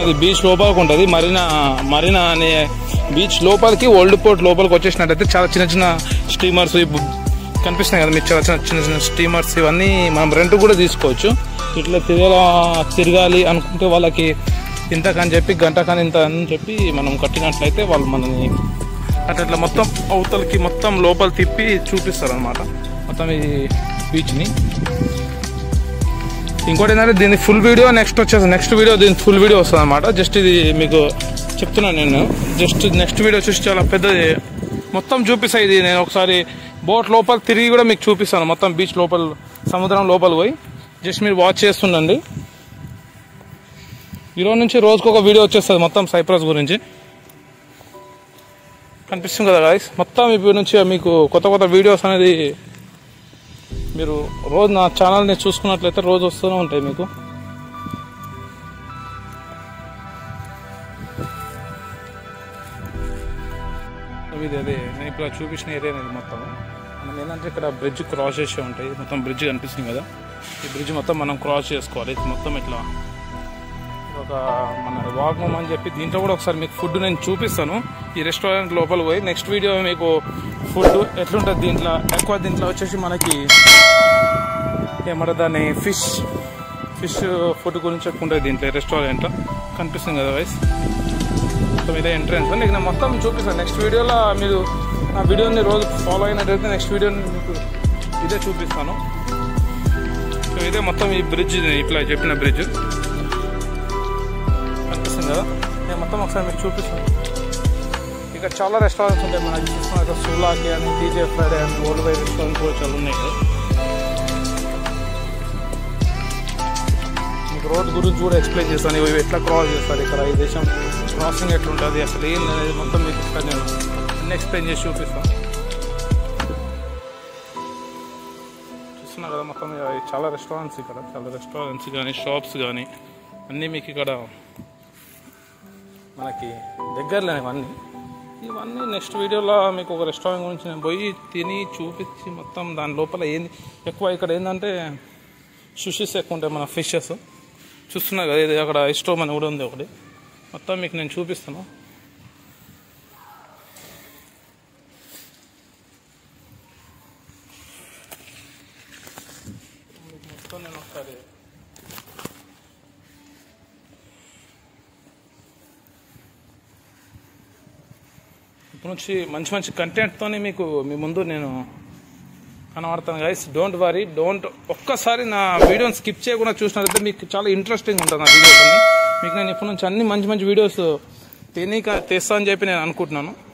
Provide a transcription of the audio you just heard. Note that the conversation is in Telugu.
ఇది బీచ్ లోపలికి ఉంటుంది మరీనా మరీనా అనే బీచ్ లోపలికి ఓల్డ్ పోర్ట్ లోపలికి వచ్చేసినట్టయితే చాలా చిన్న చిన్న స్టీమర్స్ కనిపిస్తున్నాయి కదా మీకు చాలా చిన్న చిన్న చిన్న స్టీమర్స్ ఇవన్నీ మనం రెంట్ కూడా తీసుకోవచ్చు ఇట్లా తిరగాల తిరగాలి అనుకుంటే వాళ్ళకి ఇంత కానీ చెప్పి గంట కానీ ఇంత అని చెప్పి మనం కట్టినట్లయితే వాళ్ళు మనని అట్లా ఇట్లా మొత్తం అవతలకి మొత్తం లోపల తిప్పి చూపిస్తారు అనమాట మొత్తం ఈ బీచ్ని ఇంకోటి ఏంటంటే దీని ఫుల్ వీడియో నెక్స్ట్ వచ్చేసి నెక్స్ట్ వీడియో దీని ఫుల్ వీడియో వస్తుంది అనమాట జస్ట్ ఇది మీకు చెప్తున్నాను నేను జస్ట్ నెక్స్ట్ వీడియో చూసి చాలా పెద్దది మొత్తం చూపిస్తాయి ఇది నేను ఒకసారి బోట్ లోపల తిరిగి కూడా మీకు చూపిస్తాను మొత్తం బీచ్ లోపల సముద్రం లోపల పోయి జస్ట్ మీరు వాచ్ చేస్తుండండి ఈరోజు నుంచి రోజుకు ఒక వీడియో వచ్చేస్తుంది మొత్తం సైప్రస్ గురించి కనిపిస్తుంది కదా గాయస్ మొత్తం ఇప్పుడు నుంచి మీకు కొత్త కొత్త వీడియోస్ అనేది మీరు రోజు నా ఛానల్ని చూసుకున్నట్లయితే రోజు వస్తూనే ఉంటాయి మీకు ఇది అదే నేను ఇప్పుడు చూపించిన ఏరియా అనేది మొత్తం మనం ఏంటంటే ఇక్కడ బ్రిడ్జ్ క్రాస్ చేసే ఉంటాయి మొత్తం బ్రిడ్జ్ కనిపిస్తుంది కదా ఈ బ్రిడ్జ్ మొత్తం మనం క్రాస్ చేసుకోవాలి ఇది మొత్తం ఇట్లా ఒక మన వాక్మమ్ అని చెప్పి దీంట్లో కూడా ఒకసారి మీకు ఫుడ్ నేను చూపిస్తాను ఈ రెస్టారెంట్ లోపల పోయి నెక్స్ట్ వీడియో మీకు ఫుడ్ ఎట్లుంటుంది దీంట్లో ఎక్కువ దీంట్లో వచ్చేసి మనకి ఏమంటారు దాన్ని ఫిష్ ఫిష్ ఫుడ్ గురించి ఎక్కువ ఉంటుంది దీంట్లో రెస్టారెంట్లో కనిపిస్తుంది కదా వైస్ మొత్తం ఇదే ఎంట్రన్స్ నీకు నేను మొత్తం చూపిస్తాను నెక్స్ట్ వీడియోలో మీరు ఆ వీడియోని రోజు ఫాలో అయినట్టయితే నెక్స్ట్ వీడియోని మీకు ఇదే చూపిస్తాను సో ఇదే మొత్తం ఈ బ్రిడ్జ్ ఇట్లా చెప్పిన బ్రిడ్జ్ కనిపిస్తుంది కదా నేను మొత్తం ఒకసారి మీకు చూపిస్తాను ఇక్కడ చాలా రెస్టారెంట్స్ ఉంటాయి మనకి చూసుకున్నాక సూలాకి అని డీజే ఫ్రైడే అని ఓల్డ్ వై రెస్టారెంట్ కూడా చాలా ఉన్నాయి కదా మీకు రోడ్ గురించి కూడా ఎక్స్ప్లెయిన్ చేస్తాను ఇవి ఎట్లా క్రాస్ చేస్తారు ఇక్కడ ఈ దేశం క్రాసింగ్ ఎట్లుంటుంది అసలు ఏం అనేది మొత్తం మీకు ఇక్కడ నేను అన్ని ఎక్స్ప్లెయిన్ చేసి చూపిస్తాను చూస్తున్నారు కదా మొత్తం ఇక చాలా రెస్టారెంట్స్ ఇక్కడ చాలా రెస్టారెంట్స్ కానీ షాప్స్ కానీ అన్నీ మీకు ఇక్కడ మనకి దగ్గరలో ఇవన్నీ ఇవన్నీ నెక్స్ట్ వీడియోలో మీకు ఒక రెస్టారెంట్ గురించి నేను పోయి తిని చూపించి మొత్తం దాని లోపల ఏంది ఎక్కువ ఇక్కడ ఏంటంటే సుషిస్ ఎక్కువ ఉంటాయి మన ఫిషెస్ చూస్తున్నా కదా ఇది అక్కడ ఇష్టం అని కూడా ఉంది ఒకటి మొత్తం మీకు నేను చూపిస్తాను మొత్తం నేను ఒకసారి ఇప్పుడు నుంచి మంచి మంచి కంటెంట్తోనే మీకు మీ ముందు నేను కనబడతాను గైస్ డోంట్ వరీ డోంట్ ఒక్కసారి నా వీడియోని స్కిప్ చేయకుండా చూసినట్లయితే మీకు చాలా ఇంట్రెస్టింగ్ ఉంటుంది నా వీడియోస్ అన్ని మీకు నేను ఇప్పటి నుంచి అన్ని మంచి మంచి వీడియోస్ తిని తెస్తా అని చెప్పి నేను అనుకుంటున్నాను